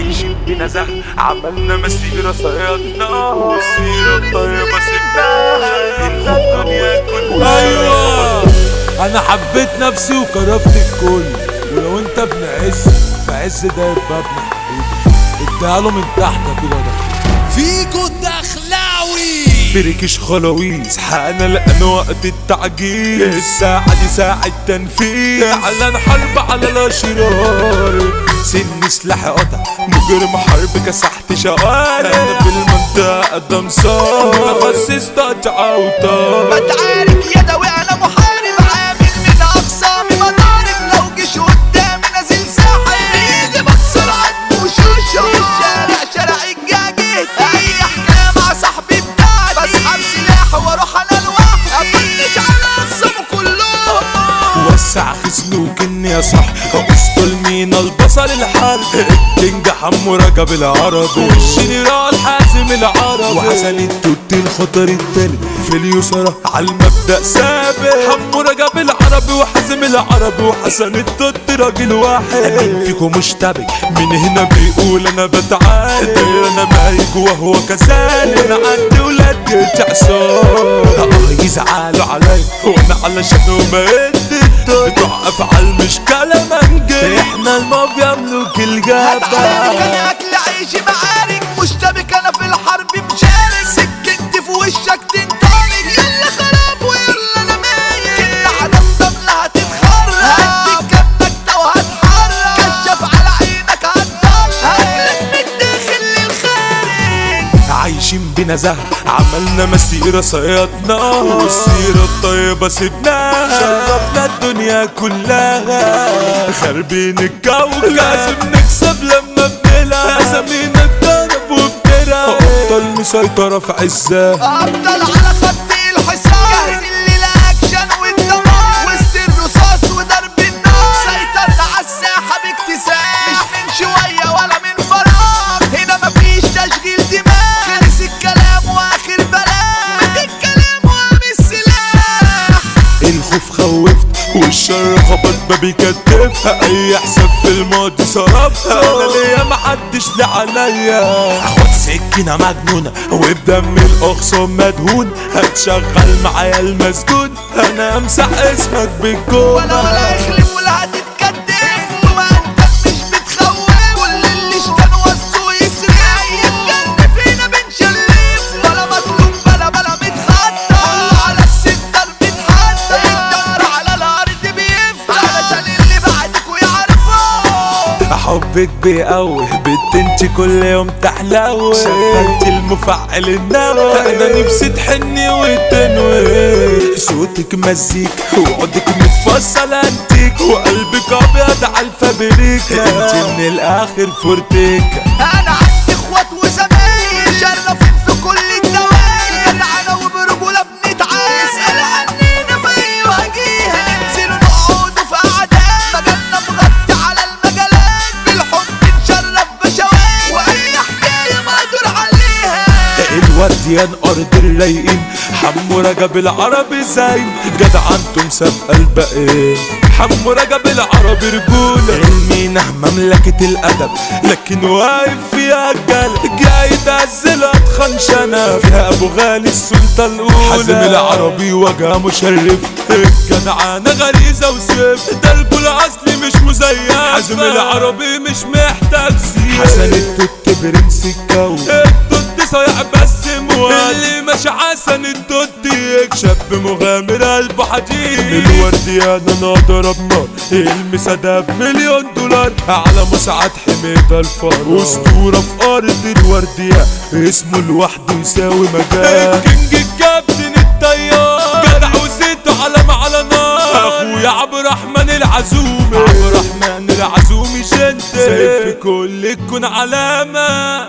عايشين بنزاهة عملنا مسيرة صيادنا والسيرة الطيبة سبناها إلا الدنيا كلها ايوه انا حبيت نفسي وكرفت الكل ولو انت ابن عز فعز ده يبقى ابن حبيبي اديها له من تحت في الوضع فيكو الدخلاوي فركش خلاويص حان لأن وقت التعجيز الساعة دي ساعة تنفيذ اعلان حرب على الاشرار سن سلاح قطع مجرم حرب كسحت شوارع انا في المنطقة دمصار متخصص تقطع اوتار بتعارك يدوي انا محارب عامل من اقسامي مضارب لو جيش قدامي نازل ساحب بايدي بكسر عدم وشوشه الشارع شارع الجاجيت اي حكايه مع صاحبي بتاعتي بسحب سلاح واروح انا لوحدي افنش على اخصامه كلهم وسع خصمي وكني يا صح اسطل مين البصل الحرب الكينج حمو رجب العربي والجنرال حازم العربي وحسن التوت الخطر التالت في اليسرى على المبدأ ثابت حمو رجب العربي وحازم العربي وحسن التوت راجل واحد مين فيكم مشتبك من هنا بيقول انا بتعالج انا مايك وهو كذلك انا عندي ولاد تعصار اه يزعلوا علي وانا علشان ما ادي بتوع افعال مش كلام انجل احنا المافيا ملوك هتعارك الجبل انا اكل عيشي معارك مشتبك انا في الحرب مشارك سكنتي في وشك تنطلق يلا خراب ويلا انا مايل كنا عدم ضمنة هتتخرج هديك كم نكتة وهتحرك كشف على عينك هتضل هاكلك من الداخل للخارج عايشين بنزاهة عملنا مسيرة صيادنا والسيرة الطيبة سبناها شرفنا الدنيا كلها خاربين الجو لازم نكسب لما بنلعب اسامينا الضرب وبتلعب افضل مسيطرة في عزها افضل على خط الحصان جاهزين للاكشن والدمار وسط الرصاص وضرب النار سيطرنا على الساحه باكتساب مش من شويه ولا من فراغ هنا مفيش تشغيل دماغ خلص الكلام واخر بلاغ مات الكلام وقام السلاح الخوف خوفت والشر خبط بابي كتفها اي حساب في الماضي صرفها انا ليا محدش لا عليا اخد سكينة مجنونة وبدم الاخصام مدهون هتشغل معايا المسجون انا امسح اسمك بالجون ولا ولا يخلف ولا هتتكتف وما انت مش بتخوف كل اللي اشتان وصوا يسرق الجنة فينا بنشلف ولا مطلوب بلا بلا متخطى على الستة بتحدى الدار على الارض بيفتح علشان اللي بعدكوا يعرفوا حبك بيقوي بنت انت كل يوم تحلوي شغلت المفعل النووي انا نفسي تحني وتنوي صوتك مزيك وعودك متفصل انتيك وقلبك ابيض على الفابريكا انت من الاخر فورتيكا انا عندي اخوات وزمايل شرفين في كل الدوائر جدعانة وبرجولة بنتعامل اسأل عنينا في اي وجيه ننزل نقعدوا في قعدات مجالنا مغطي على المجالات بالحب نشرف بشوات واي حكاية مقدور عليها الورديان ارض الرايقين حمو رجب العربي زين جدع انتم سابقه الباقيين حمو رجب العربي رجوله المينا مملكة الأدب لكن واقف فيها الجل جاي تهزل أتخن شنب فيها أبو غالي السلطة الأولى حازم العربي وجه مشرف الجدعانة غريزة وسيف ده الكل أصلي مش مزيف حازم العربي مش محتاج سيف حسن التوت برنس الكون التوت صايع بس مواد اللي ماشي حسن التوت شاب مغامر قلبه حديد الورديان انا ضرب نار المسا ده بمليون دولار على مساعد حميدة الفار اسطورة في ارض الورديان اسمه لوحده يساوي مجال الكينج الكابتن الطيار جدع وزيته علم على نار اخويا عبد الرحمن العزومي عبد الرحمن العزومي جنتي سيف في كل تكون علامة